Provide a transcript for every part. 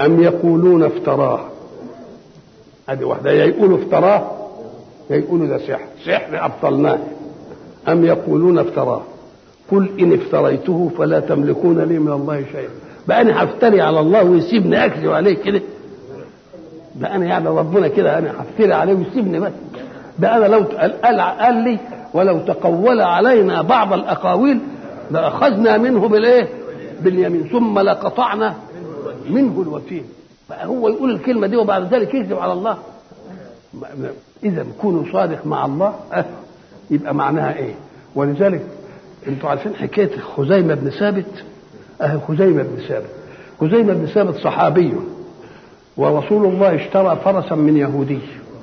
أم يقولون افتراه هذه واحدة يا يقولوا افتراه يا يقولوا ده سحر سحر أبطلناه أم يقولون افتراه قل إن افتريته فلا تملكون لي من الله شيئا بقى أنا هفتري على الله ويسيبني أكذب عليه كده ده أنا يعني ربنا كده أنا هفتري عليه ويسيبني بس ده أنا لو قال, قال لي ولو تقول علينا بعض الأقاويل لأخذنا منه بالإيه؟ باليمين ثم لقطعنا منه الوتين بقى هو يقول الكلمة دي وبعد ذلك يكذب على الله إذا كونوا صادق مع الله أه يبقى معناها إيه؟ ولذلك انتوا عارفين حكايه خزيمه بن ثابت اهي خزيمه بن ثابت خزيمه بن ثابت صحابي ورسول الله اشترى فرسا من يهودي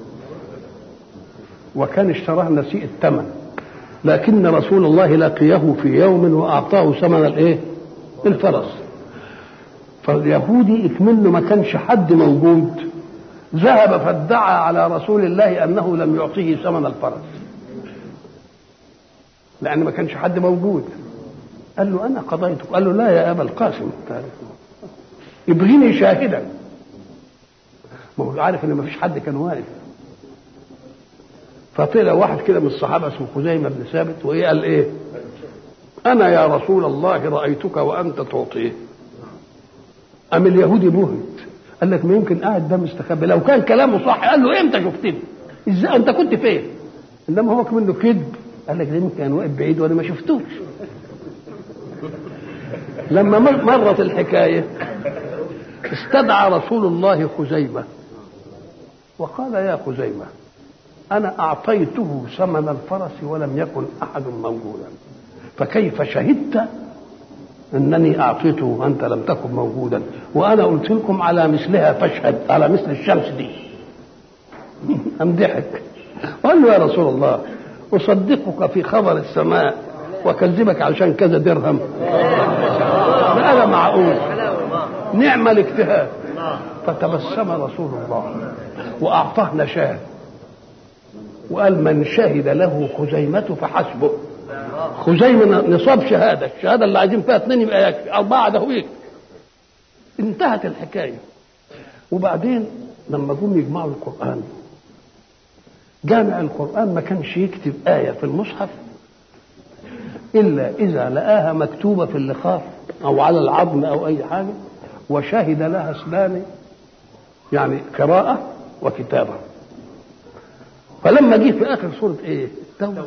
وكان اشتراه نسيء الثمن لكن رسول الله لقيه في يوم واعطاه ثمن الايه الفرس فاليهودي اكمنه ما كانش حد موجود ذهب فادعى على رسول الله انه لم يعطيه ثمن الفرس لان ما كانش حد موجود قال له انا قضيت قال له لا يا ابا القاسم ابغيني شاهدا ما هو عارف ان ما فيش حد كان واقف فطلع واحد كده من الصحابه اسمه خزيمه بن ثابت وايه قال ايه انا يا رسول الله رايتك وانت تعطيه ام اليهودي بهت قال لك ما يمكن قاعد ده مستخبي لو كان كلامه صح قال له امتى شفتني ازاي انت كنت فين انما هو منه كذب قال لك ده يمكن كان واقف بعيد وانا ما شفتوش لما مرت الحكايه استدعى رسول الله خزيمه وقال يا خزيمه انا اعطيته ثمن الفرس ولم يكن احد موجودا فكيف شهدت انني اعطيته وانت لم تكن موجودا وانا قلت لكم على مثلها فاشهد على مثل الشمس دي ام ضحك قال له يا رسول الله اصدقك في خبر السماء واكذبك عشان كذا درهم هذا معقول نعم الاجتهاد فتبسم رسول الله واعطاه نشاه وقال من شهد له خزيمة فحسبه خزيمة نصاب شهادة الشهادة اللي عايزين فيها اثنين يبقى يكفي أربعة ده يكفي انتهت الحكاية وبعدين لما جم يجمعوا القرآن جامع القرآن ما كانش يكتب آية في المصحف إلا إذا لقاها مكتوبة في اللخاف أو على العظم أو أي حاجة وشهد لها اثنان يعني قراءة وكتابة فلما جه في آخر سورة إيه؟ التوبة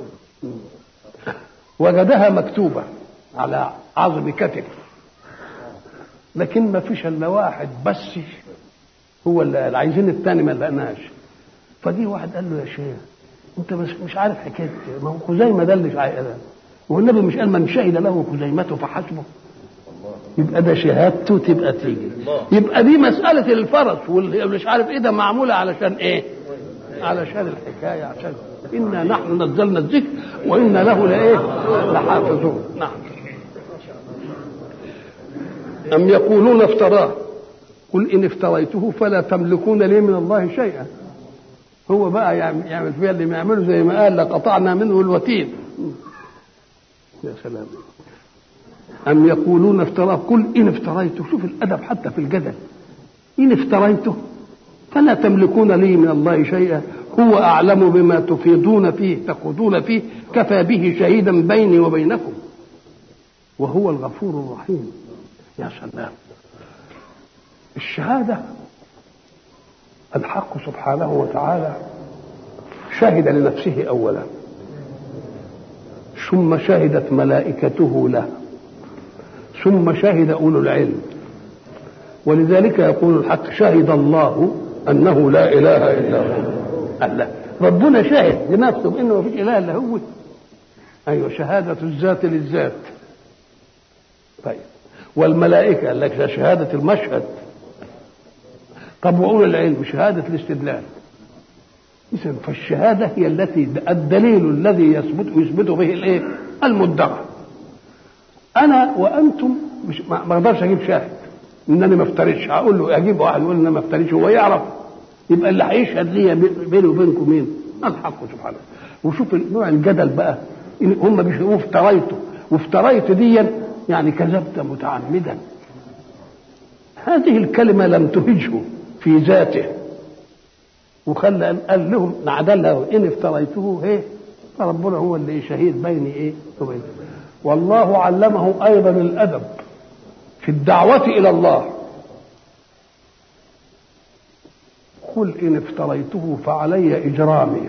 وجدها مكتوبة على عظم كتف لكن ما فيش إلا واحد بس هو اللي عايزين الثاني ما لقناش فدي واحد قال له يا شيخ انت مش مش عارف حكايه ما هو خزيمه ده اللي عايز والنبي مش قال من شهد له خزيمته فحسبه يبقى ده شهادته تبقى تيجي يبقى دي مسألة الفرس واللي مش عارف ايه ده معمولة علشان ايه علشان الحكاية عشان إنا نحن نزلنا الذكر وإنا له لإيه لحافظون نعم أم يقولون افتراه قل إن افتريته فلا تملكون لي من الله شيئا هو بقى يعمل فيها اللي ما يعمله زي ما قال لقطعنا منه الوتين يا سلام أم يقولون افتراه قل إن افتريته شوف الأدب حتى في الجدل إن افتريته فلا تملكون لي من الله شيئا هو أعلم بما تفيضون فيه تخوضون فيه كفى به شهيدا بيني وبينكم وهو الغفور الرحيم يا سلام الشهادة الحق سبحانه وتعالى شهد لنفسه أولا ثم شهدت ملائكته له ثم شهد أولو العلم ولذلك يقول الحق شهد الله أنه لا إله إلا هو الله ربنا شاهد لنفسه بأنه ما فيش إله إلا هو أيوة شهادة الذات للذات طيب والملائكة قال لك شهادة المشهد طب وأولو العلم شهادة الاستدلال إذا فالشهادة هي التي الدليل الذي يثبت يثبت به الإيه؟ المدعى أنا وأنتم مش ما اقدرش أجيب شاهد إنني ما افتريش هقول له أجيب واحد يقول إن ما افتريش هو يعرف يبقى اللي هيشهد ليا بيني وبينكم مين؟ الحق سبحانه وشوف نوع الجدل بقى إن هم بيشوفوا افتريته وافتريت ديا يعني كذبت متعمدا هذه الكلمة لم تهجه في ذاته وخلى قال لهم نعدلها إن افتريته إيه فربنا هو اللي شهيد بيني إيه وبينه والله علمه أيضا الأدب في الدعوة إلى الله قل إن افتريته فعلي إجرامي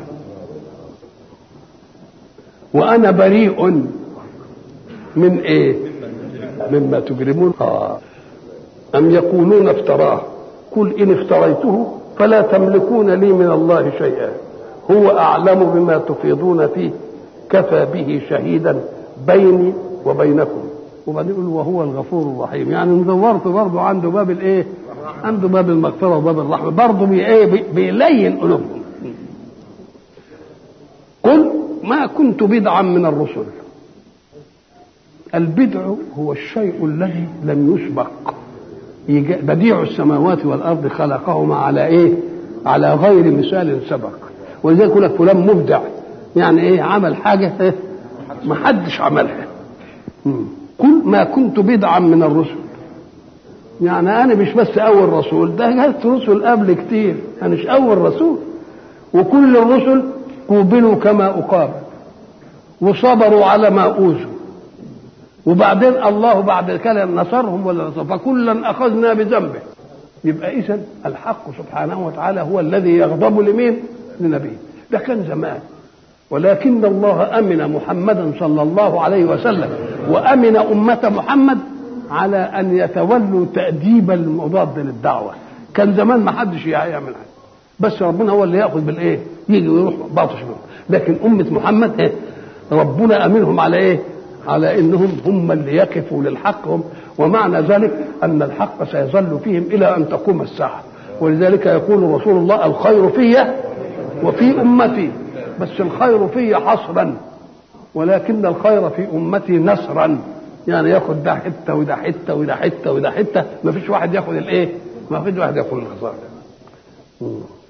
وأنا بريء من إيه مما تجرمون آه. أم يقولون افتراه قل إن افتريته فلا تملكون لي من الله شيئا هو أعلم بما تفيضون فيه كفى به شهيدا بيني وبينكم وبعدين يقول وهو الغفور الرحيم يعني مدورته برضه عنده باب الايه عنده باب المغفره وباب الرحمه برضه بي ايه بيلين قلوبهم قل ما كنت بدعا من الرسل البدع هو الشيء الذي لم يسبق بديع السماوات والارض خلقهما على ايه على غير مثال سبق ولذلك يقول لك فلان مبدع يعني ايه عمل حاجه إيه؟ ما حدش عملها قل ما كنت بدعا من الرسل يعني انا مش بس اول رسول ده جت رسل قبل كتير انا مش اول رسول وكل الرسل قوبلوا كما اقابل وصبروا على ما اوذوا وبعدين الله بعد كده نصرهم ولا نصر فكلا اخذنا بذنبه يبقى اذا الحق سبحانه وتعالى هو الذي يغضب لمين لنبيه ده كان زمان ولكن الله امن محمدا صلى الله عليه وسلم وامن امه محمد على ان يتولوا تاديب المضاد للدعوه كان زمان ما حدش يعمل حاجه بس ربنا هو اللي ياخذ بالايه يجي ويروح باطش بهم لكن امه محمد إيه؟ ربنا امنهم على ايه على انهم هم اللي يقفوا للحق هم ومعنى ذلك ان الحق سيظل فيهم الى ان تقوم الساعه ولذلك يقول رسول الله الخير في وفي امتي بس الخير في حصرا ولكن الخير في امتي نصرا يعني ياخد ده حته وده حته وده حته وده حته ما فيش واحد ياخد الايه ما فيش واحد ياخد الخساره